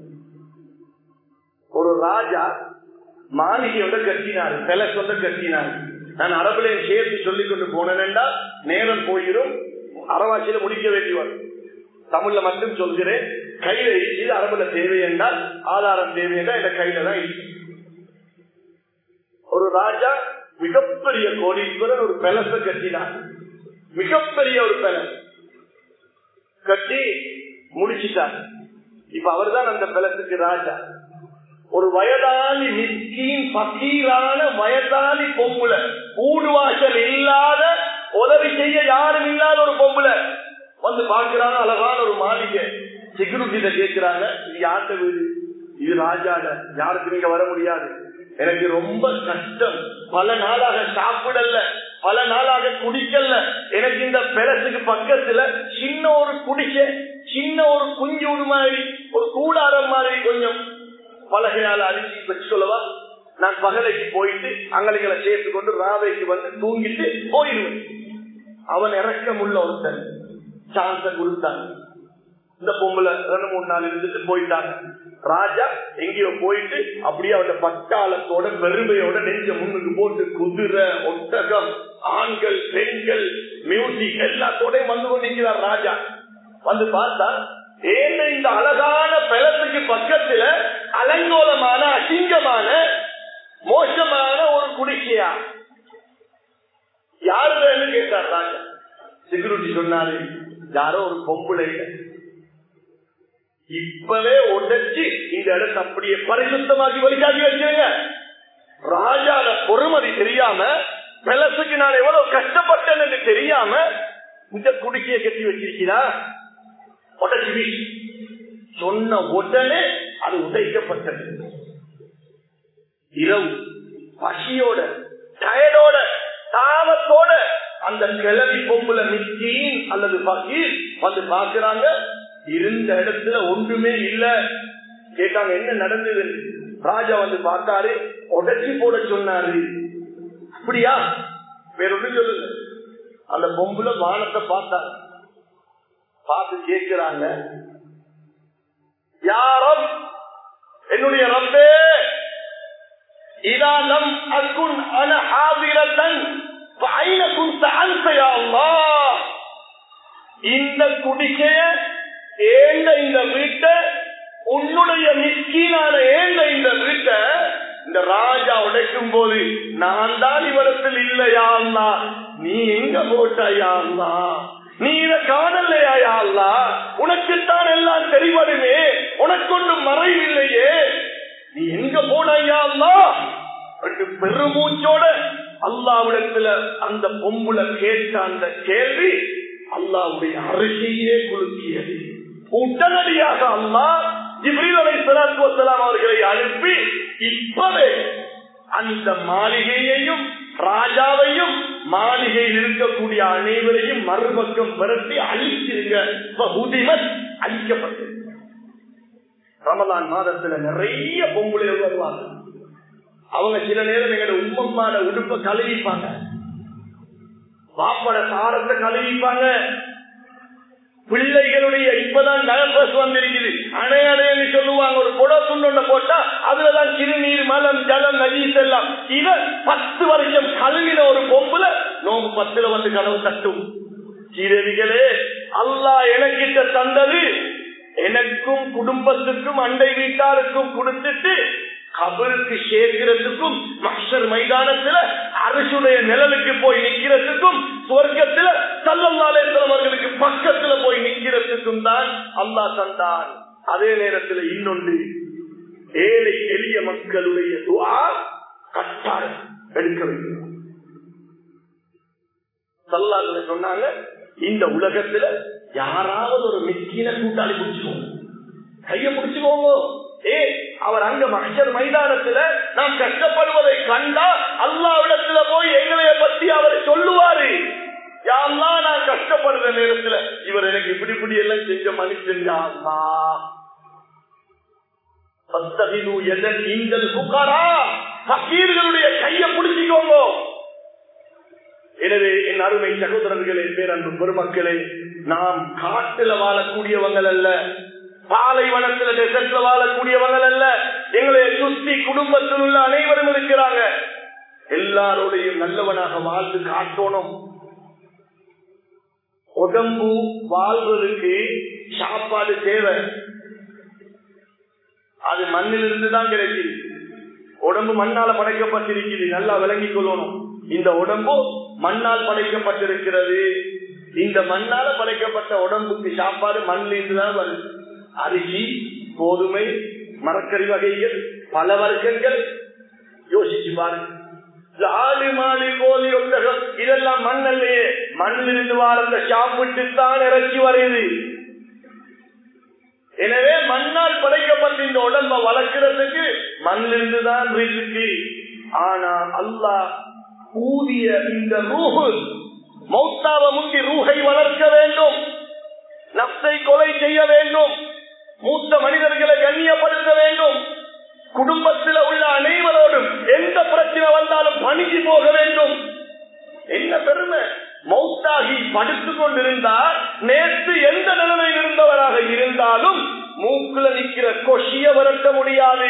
ஒரு ராஜா மாளிகையோட கட்டினார் பெலசொண்ட கட்டினார் நான் அரபுலையும் சேர்த்து சொல்லிக் கொண்டு போனேன்டா நேரம் போயிடும் அரவாசியில முடிக்க வேண்டியவர் தமிழ்ல மட்டும் சொல்கிறேன் கையில இது அரபுல தேவை என்றால் ஆதாரம் தேவை என்றால் இந்த கையில தான் இருக்கு ஒரு ராஜா மிகப்பெரிய கோடீஸ்வரர் ஒரு பெலச கட்டினார் மிகப்பெரிய ஒரு பெலஸ் கட்டி முடிச்சிட்டார் இப்ப அவர்தான் அந்த பெலத்துக்கு ராஜா ஒரு வயதாளி மிஸ்கின் பக்கீரான வயதாளி பொம்புல ஊடுவாசல் இல்லாத உதவி செய்ய யாரும் இல்லாத ஒரு பொம்புல வந்து பாக்குறாங்க அழகான ஒரு மாளிகை செக்யூரிட்டி கேட்கிறாங்க இது யார்கிட்ட வீடு இது ராஜாட யாருக்கு நீங்க வர முடியாது எனக்கு ரொம்ப கஷ்டம் பல நாளாக சாப்பிடல பல நாளாக குடிக்கல எனக்கு இந்த பெலசுக்கு பக்கத்துல சின்ன ஒரு குடிக்க சின்ன ஒரு குஞ்சு மாதிரி ஒரு கூடாரம் மாதிரி கொஞ்சம் பலகையால அரிசி வச்சு சொல்லவா நான் பகலைக்கு போயிட்டு அங்கலைகளை சேர்த்து கொண்டு ராவைக்கு வந்து தூங்கிட்டு போயிடுவேன் அவன் இறக்கம் உள்ள ஒருத்தன் சான்ஸ கொடுத்தாங்க இந்த பொம்பளை ரெண்டு மூணு நாள் இருந்துட்டு போயிட்டாங்க ராஜா எங்கேயோ போயிட்டு அப்படியே அவட பட்டாளத்தோட பெருமையோட நெஞ்ச முன்னுக்கு போட்டு குதிரை ஒட்டகம் ஆண்கள் பெண்கள் மியூசிக் எல்லாத்தோடையும் வந்து கொண்டிருக்கிறார் ராஜா வந்து பார்த்தா ஏன் இந்த அழகான பெலத்துக்கு பக்கத்துல அலங்கோலமான அசிங்கமான மோசமான ஒரு குடிக்கையா யாரு கேட்டார் ராஜா செக்யூரிட்டி சொன்னாரு யாரோ ஒரு பொம்பளை இப்பவே உடைச்சு இந்த இடத்தை அப்படியே பரிசுத்தமாக்கி வழிகாட்டி வச்சுருங்க ராஜால பொறுமதி தெரியாம பெலசுக்கு நான் எவ்வளவு கஷ்டப்பட்டேன் என்று தெரியாம இந்த குடிக்கையை கட்டி வச்சிருக்கிறா உடச்சி சொன்ன உடனே அது உடைக்கப்பட்டது இரவு பசியோட டயர்டோட தாவத்தோட அந்த கிளவி பொம்புல மிஸ்கின் அல்லது பகீர் வந்து பாக்குறாங்க இருந்த இடத்துல ஒன்றுமே இல்ல கேட்டாங்க என்ன நடந்தது ராஜா வந்து பார்த்தாரு உடச்சி போட சொன்னாரு அப்படியா வேற ஒன்று சொல்லுங்க அந்த பொம்புல வானத்தை பார்த்தாரு பார்த்து கேட்கிறாங்க யாரம் என்னுடைய ரப்பே இதானம் அக்குன் அன ஆவிரத்தன் இந்த குடிக்கைய ஏண்ட இந்த வீட்டை உன்னுடைய மிஸ்கீனான ஏண்ட இந்த வீட்டை இந்த ராஜா உடைக்கும் போது நான் தான் இவரத்தில் இல்லையா நீ எங்க போட்டாயா நீ இத காணலையா அல்லா உனக்குத்தான் எல்லாம் தெரிவடுமே உனக்கொன்றும் மறைவில்லையே நீ எங்க போனாயா அல்லா பெருமூச்சோட அல்லாவிடத்துல அந்த பொம்புல கேட்ட அந்த கேள்வி அல்லாவுடைய அரிசியே குலுக்கியது உடனடியாக அல்லா ஜிப்ரீல் சலாத்துவலாம் அவர்களை அனுப்பி இப்பவே அந்த மாளிகையையும் ராஜாவையும் மாளிகையில் இருக்கக்கூடிய அனைவரையும் மறுபக்கம் விரட்டி அழிச்சிருங்க அழிக்கப்பட்டது ரமலான் மாதத்துல நிறைய பொம்புலை வருவாங்க அவங்க சில நேரம் எங்களோட உம்மம்மான உடுப்ப கழுவிப்பாங்க பாப்பட சாரத்தை கழுவிப்பாங்க பிள்ளைகளுடைய இப்பதான் டயப்பர்ஸ் வந்திருக்குது அணை அணைன்னு சொல்லுவாங்க ஒரு புட துண்டொண்ட போட்டா அதுலதான் சிறுநீர் மலம் ஜலம் நஜீஸ் எல்லாம் இவ பத்து வருஷம் கழுவின ஒரு பொம்புல நோம்பு பத்துல வந்து கனவு தட்டும் சீரவிகளே அல்லா எனக்கிட்ட தந்தது எனக்கும் குடும்பத்துக்கும் அண்டை வீட்டாருக்கும் கொடுத்துட்டு கபருக்கு சேர்க்கிறதுக்கும் மக்சர் மைதானத்துல அரசுடைய நிழலுக்கு போய் நிக்கிறதுக்கும் சொர்க்கத்துல சல்லல்லாலேஸ்வரம் அவர்களுக்கு பக்கத்துல போய் நிக்கிறதுக்கும் தான் அல்லா தந்தான் அதே நேரத்தில் இன்னொன்று ஏழை எளிய மக்களுடைய துவா கட்டாயம் எடுக்க வேண்டும் சல்லாத்துல சொன்னாங்க இந்த உலகத்துல யாராவது ஒரு மிஸ்கீன கூட்டாளி பிடிச்சுக்கோங்க கைய பிடிச்சுக்கோங்க ஏ அவர் அங்க மகர் மைதானத்துல நாம் கஷ்டப்படுவதை கண்டா அல்லாவிடத்துல போய் எங்களைய பத்தி அவர் சொல்லுவாரு யாரெல்லாம் நான் கஷ்டப்படுற நேரத்துல இவர் எனக்கு இப்படி இப்படி எல்லாம் செஞ்ச மனுஷன் யாருமா கைய பிடிச்சிக்கோங்க எனவே என் அருமை சகோதரர்களே பேரன்பு பெருமக்களே நாம் காட்டுல வாழக்கூடியவங்கள் அல்ல பாலைவனத்துல டெசர்ட்ல வாழக்கூடியவங்கள் அல்ல எங்களை சுத்தி குடும்பத்தில் உள்ள அனைவரும் இருக்கிறாங்க எல்லாரோடையும் நல்லவனாக வாழ்ந்து காட்டணும் உடம்பு வாழ்வதற்கு சாப்பாடு தேவை அது மண்ணிலிருந்து தான் கிடைக்குது உடம்பு மண்ணால படைக்கப்பட்டிருக்குது நல்லா விளங்கிக் கொள்ளணும் இந்த உடம்பு மண்ணால் படைக்கப்பட்டிருக்கிறது இந்த மண்ணால படைக்கப்பட்ட உடம்புக்கு சாப்பாடு மண்ணிலிருந்து தான் வருது அரிசி கோதுமை மரக்கறி வகைகள் பல வர்க்கங்கள் யோசிச்சு பாருங்க ஆடு மாடு கோழி ஒட்டகம் இதெல்லாம் மண்ணல்லையே மண்ணிலிருந்து வாழ்ந்த சாப்பிட்டு தான் இறச்சி வருது எனவே மண்ணால் படைக்கப்பட்ட இந்த உடம்ப வளர்க்கிறதுக்கு மண்ணிலிருந்து தான் இருக்கு ஆனா அல்லாஹ் ஊதிய இந்த ரூஹு மௌத்தாவ முந்தி ரூஹை வளர்க்க வேண்டும் நப்சை கொலை செய்ய வேண்டும் மூத்த மனிதர்களை கண்ணியப்படுத்த வேண்டும் குடும்பத்தில் உள்ள அனைவரோடும் எந்த பிரச்சனை வந்தாலும் பணிக்கு போக வேண்டும் என்ன பெருமை மௌத்தாகி படுத்துக் கொண்டிருந்தால் நேற்று எந்த நிலைமையில் இருந்தவராக இருந்தாலும் மூக்குல நிற்கிற கொஷிய விரட்ட முடியாது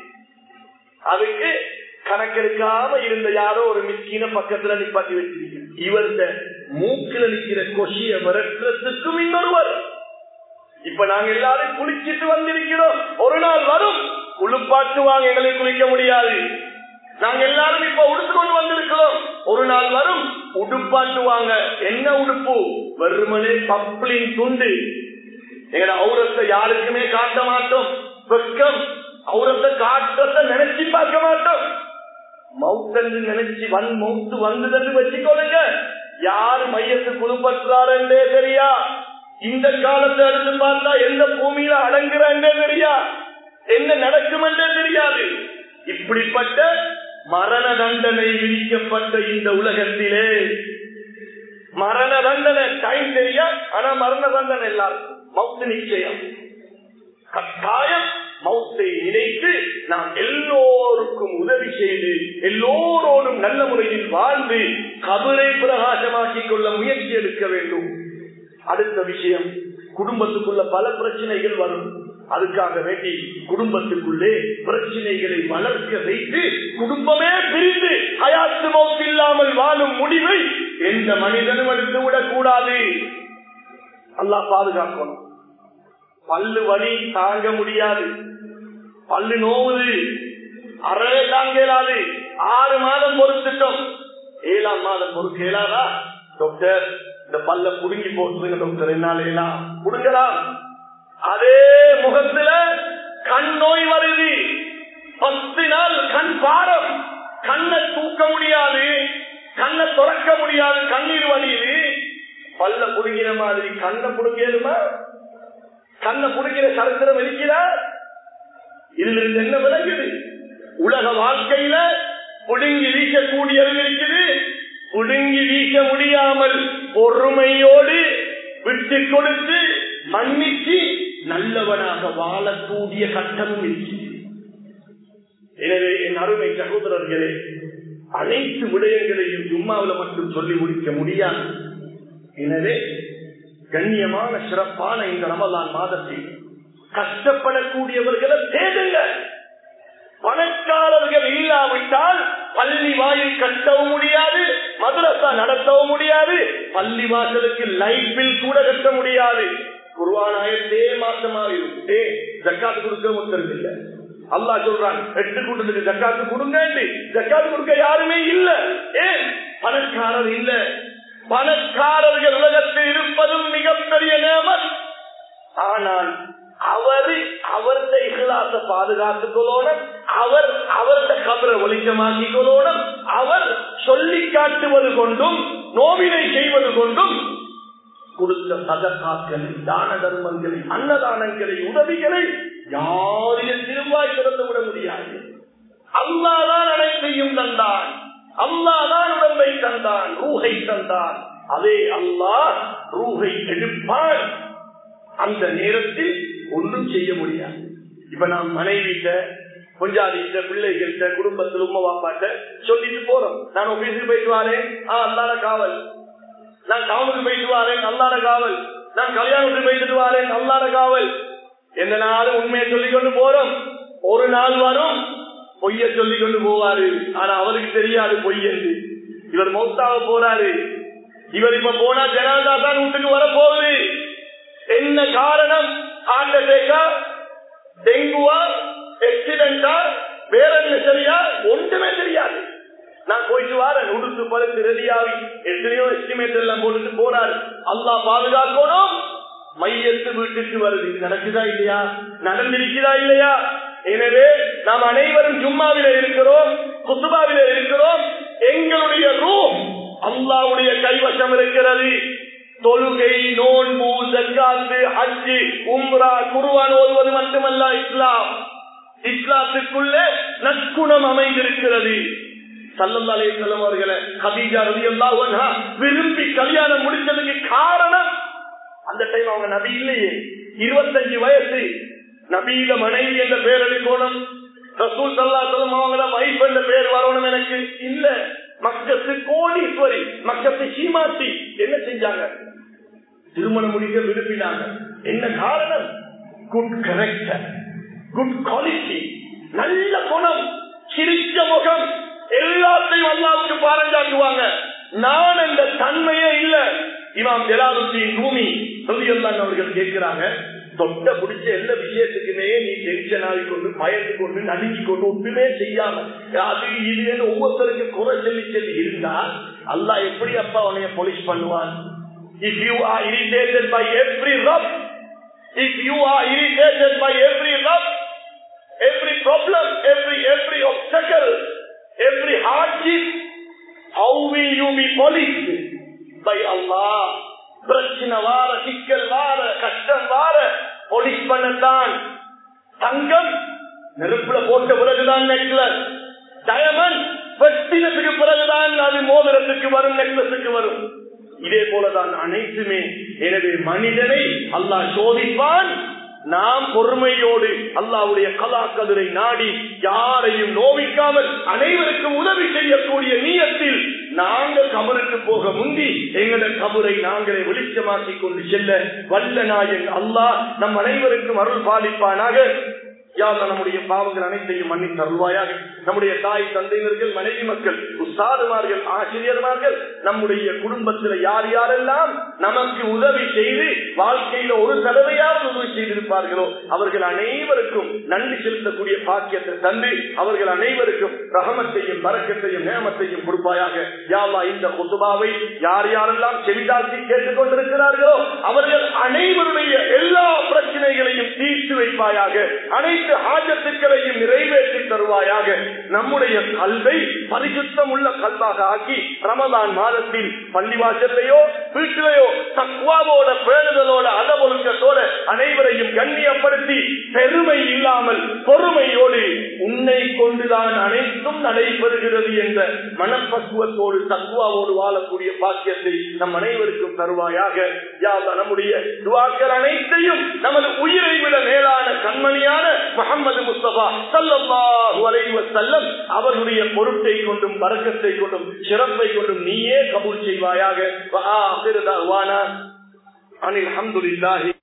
அதுக்கு கணக்கெடுக்காம இருந்த யாரோ ஒரு மிஸ்கீன பக்கத்துல நிப்பாட்டி வச்சிருக்க இவர்த மூக்குல நிற்கிற கொஷிய விரட்டுறதுக்கும் இன்னொருவர் இப்ப நாங்க எல்லாரும் குளிச்சிட்டு வந்திருக்கிறோம் ஒரு நாள் வரும் குளிப்பாட்டுவாங்க எங்களை குளிக்க முடியாது நாங்க எல்லாரும் இப்ப உடுத்துக்கொண்டு வந்திருக்கிறோம் ஒரு நாள் வரும் உடுப்பாட்டுவாங்க என்ன உடுப்பு வெறுமனே பப்ளின் துண்டு எங்கட அவுரத்தை யாருக்குமே காட்ட மாட்டோம் வெக்கம் அவுரத்தை காட்டத்தை நினைச்சு பார்க்க மாட்டோம் மவுத்தன்று நினைச்சு வன் மவுத்து வந்ததுன்னு வச்சுக்கொள்ளுங்க யாரு மையத்து குழுப்பற்றாரே தெரியா இந்த காலத்தை எடுத்து பார்த்தா எந்த பூமியில அடங்குறாங்க தெரியா என்ன நடக்கும் என்றே தெரியாது இப்படிப்பட்ட மரண தண்டனை விதிக்கப்பட்ட இந்த உலகத்திலே மரண தண்டனை டைம் தெரியா ஆனா மரண தண்டனை எல்லாருக்கும் மவுத்து நிச்சயம் கட்டாயம் மௌத்தை நினைத்து நாம் எல்லோருக்கும் உதவி செய்து எல்லோரோடும் நல்ல முறையில் வாழ்ந்து கபரை பிரகாசமாக்கிக் கொள்ள முயற்சி எடுக்க வேண்டும் அடுத்த விஷயம் குடும்பத்துக்குள்ள பல பிரச்சனைகள் வரும் அதுக்காக வேண்டி குடும்பத்துக்குள்ளே பிரச்சனைகளை வளர்க்க வைத்து குடும்பமே பிரிந்து அயாத்து மௌத்து இல்லாமல் வாழும் முடிவை எந்த மனிதனும் எடுத்து விடக் கூடாது அல்லா பாதுகாக்கணும் பல்லு வலி தாங்க முடியாது பல்லு நோவுது அறவே தாங்க இயலாது ஆறு மாதம் பொறுத்துட்டோம் ஏழாம் மாதம் பொறுக்க இயலாதா டாக்டர் இந்த பல்ல புடுங்கி போட்டுருங்க டாக்டர் என்னால புடுங்கலாம் அதே முகத்துல கண் நோய் வருது பத்து நாள் கண் பாரம் கண்ணை தூக்க முடியாது கண்ணை துறக்க முடியாது கண்ணீர் வலியுது பல்ல புடுங்கிற மாதிரி கண்ணை புடுங்கிடுமா கண்ணை புடுங்கிற சரித்திரம் இருக்கிறா இதுல இருந்து என்ன விளங்குது உலக வாழ்க்கையில புடுங்கி வீசக்கூடியது இருக்குது புடுங்கி வீச முடியாமல் பொறுமையோடு விட்டு கொடுத்து மன்னிச்சு நல்லவனாக வாழக்கூடிய கட்டமும் இருக்கிறது எனவே என் அருமை சகோதரர்களே அனைத்து விடயங்களையும் ஜும்மாவில மட்டும் சொல்லி முடிக்க முடியாது எனவே கண்ணியமான சிறப்பான இந்த ரமலான் மாதத்தில் கஷ்டப்படக்கூடியவர்களை தேடுங்க பணக்காரர்கள் இல்லாவிட்டால் பள்ளி வாயில் கட்டவும் முடியாது மதுரசா நடத்தவும் முடியாது பள்ளி வாசலுக்கு லைட் பில் கூட கட்ட முடியாது குருவானாயத்தே மாசமா இருக்கு ஜக்காத்து கொடுக்க முத்தரது இல்ல அல்லா சொல்றான் எட்டு கூட்டத்துக்கு ஜக்காத்து கொடுங்க ஜக்காத்து கொடுக்க யாருமே இல்ல ஏன் பணக்காரர் இல்ல பணக்காரர்கள் உலகத்தில் இருப்பதும் மிகப்பெரிய நேமம் ஆனால் அவரு அவரது இகலாச பாதுகாத்துக் கொள்ளணும் அவர் அவரது கபரை ஒளிச்சமாக்கிக் கொள்ளணும் அவர் சொல்லி காட்டுவது கொண்டும் நோவினை செய்வது கொண்டும் கொடுத்த சதக்காக்களை தான தர்மங்களை அன்னதானங்களை உதவிகளை யாரையும் திருவாய் திறந்து விட முடியாது அல்லாதான் அனைத்தையும் தந்தான் அல்லாதான் உடம்பை தந்தான் ரூஹை தந்தான் அதே அல்லாஹ் ரூஹை எடுப்பான் அந்த நேரத்தில் ஒன்றும் செய்ய முடியாது இப்ப நான் மனைவிட்ட கொஞ்சாதிட்ட பிள்ளைகள்கிட்ட குடும்பத்தில் உமா பாப்பாட்ட சொல்லிட்டு போறோம் நான் ஆபீஸுக்கு போயிட்டு வரேன் ஆஹ் அல்லாத காவல் நான் டவுனுக்கு போயிட்டு வரேன் அல்லாத காவல் நான் கல்யாணத்துக்கு போயிட்டு வரேன் அல்லாத காவல் எந்த நாளும் உண்மையை சொல்லிக் கொண்டு போறோம் ஒரு நாள் வரும் பொய்ய சொல்லிக் கொண்டு போவாரு ஆனா அவருக்கு தெரியாது பொய் என்று இவர் மௌத்தாக போறாரு இவர் இப்ப போனா ஜனாதா தான் வீட்டுக்கு வரப்போகுது என்ன காரணம் ஹார்ட் அட்டாக்கா டெங்குவா எக்சிடென்டா வேற என்ன சரியா ஒன்றுமே தெரியாது நான் போயிட்டு வரேன் உடுத்து பழுத்து ரெடியாகி எத்தனையோ எஸ்டிமேட் எல்லாம் போட்டுட்டு போறாரு அல்லா பாதுகாக்கணும் மையத்து வீட்டுக்கு வருது இது நடக்குதா இல்லையா நடந்திருக்கிறா இல்லையா எனவே நாம் அனைவரும் ஜும்மாவில இருக்கிறோம் குத்துபாவில இருக்கிறோம் எங்களுடைய ரூம் அல்லாவுடைய கைவசம் இருக்கிறது தொழுகை நோன்பு ஜக்காத்து ஹஜ்ஜு உம்ரா குருவான் ஓதுவது மட்டுமல்ல இஸ்லாம் இஸ்லாத்துக்குள்ளே நற்குணம் அமைந்திருக்கிறது சல்லல்லாலே செல்லம் அவர்களை கபீஜா ரவி அல்லா விரும்பி கல்யாணம் முடிச்சதுக்கு காரணம் அந்த டைம் அவங்க நபி இல்லையே இருபத்தஞ்சு வயசு நபீல மனைவி என்ற பேர் எடுக்கணும் ரசூல் சல்லா சொல்லம் அவங்கள வைஃப் என்ற பேர் வரணும் எனக்கு இல்ல மக்கத்து கோடீஸ்வரி மக்கத்து சீமாட்டி என்ன செஞ்சாங்க திருமணம் முடிக்க விரும்பினாங்க என்ன காரணம் குட் கரெக்டர் குட் குவாலிட்டி நல்ல குணம் சிரிச்ச முகம் எல்லாத்தையும் அல்லாவுக்கு பாரஞ்சாக்குவாங்க நான் அந்த தன்மையே இல்ல இமாம் ஜலாலுத்தீன் பூமி சொல்லியெல்லாம் அவர்கள் கேட்கிறாங்க தொட்ட பிடிச்ச எல்லா விஷயத்துக்குமே நீ டென்ஷன் ஆகிக்கொண்டு பயந்து கொண்டு நடுங்கி கொண்டு ஒன்றுமே செய்யாம அது இது ஒவ்வொருத்தருக்கு குறை சொல்லி சொல்லி இருந்தா அல்லா எப்படி அப்பா உனைய பொலிஷ் பண்ணுவான் if you are irritated by every rub if you are irritated by every rub every problem, every every obstacle, every hardship, how will you be policed by Allah? பிரச்சனை வார சிக்கல் வார கஷ்டம் வார பொலிஸ் பண்ணத்தான் தங்கம் நெருப்புல போட்ட பிறகுதான் நெக்லஸ் டயமண்ட் வெட்டினத்துக்கு பிறகுதான் அது மோதிரத்துக்கு வரும் நெக்லஸுக்கு வரும் இதே போலதான் அனைத்துமே எனவே மனிதனை அல்லாஹ் சோதிப்பான் நாம் பொறுமையோடு அல்லாவுடைய கலாக்கதிரை நாடி யாரையும் நோவிக்காமல் அனைவருக்கும் உதவி செய்யக்கூடிய நீயத்தில் நாங்கள் கபருக்கு போக முந்தி எங்களது கபரை நாங்களே வெளிச்சமாக்கி கொண்டு செல்ல வல்ல நாயன் அல்லாஹ் நம் அனைவருக்கும் அருள் பாலிப்பானாக யார் நம்முடைய பாவங்கள் அனைத்தையும் மன்னித்து அருள்வாயாக நம்முடைய தாய் தந்தையினர்கள் மனைவி மக்கள் உஸ்தாதுமார்கள் ஆசிரியர்மார்கள் நம்முடைய குடும்பத்தில் யார் யாரெல்லாம் நமக்கு உதவி செய்து வாழ்க்கையில ஒரு தடவையாவது உதவி செய்திருப்பார்களோ அவர்கள் அனைவருக்கும் நன்றி செலுத்தக்கூடிய பாக்கியத்தை தந்து அவர்கள் அனைவருக்கும் ரகமத்தையும் பறக்கத்தையும் நேமத்தையும் கொடுப்பாயாக யாவா இந்த குத்துபாவை யார் யாரெல்லாம் செவிதாக்கி கேட்டுக் கொண்டிருக்கிறார்களோ அவர்கள் அனைவருடைய எல்லா பிரச்சனைகளையும் தீர்த்து வைப்பாயாக அனைத்து ஆஜத்துக்களையும் நிறைவேற்றி தருவாயாக நம்முடைய கல்வை பரிசுத்தம் உள்ள கல்வாக ஆக்கி ரமதான் மாதத்தில் பள்ளிவாசல்லையோ வீட்டிலையோ தக்குவாவோட பேணுதலோட அதவொழுக்கத்தோட அனைவரையும் கண்ணியப்படுத்தி பெருமை இல்லாமல் பொறுமையோடு உன்னை கொண்டுதான் அனைத்தும் நடைபெறுகிறது என்ற மனப்பக்குவத்தோடு தக்குவாவோடு வாழக்கூடிய பாக்கியத்தை நம் அனைவருக்கும் தருவாயாக யாவா நம்முடைய துவாக்கள் அனைத்தையும் நமது உயிரை விட மேலான கண்மணியான முகமது முஸ்தபா சல்லாஹூ அலைவசல்லம் அவர்களுடைய பொருட்டை கொண்டும் பறக்கத்தை கொண்டும் சிறப்பை கொண்டும் நீயே கபூல் செய்வாயாக அனில் அஹமதுல்லாஹி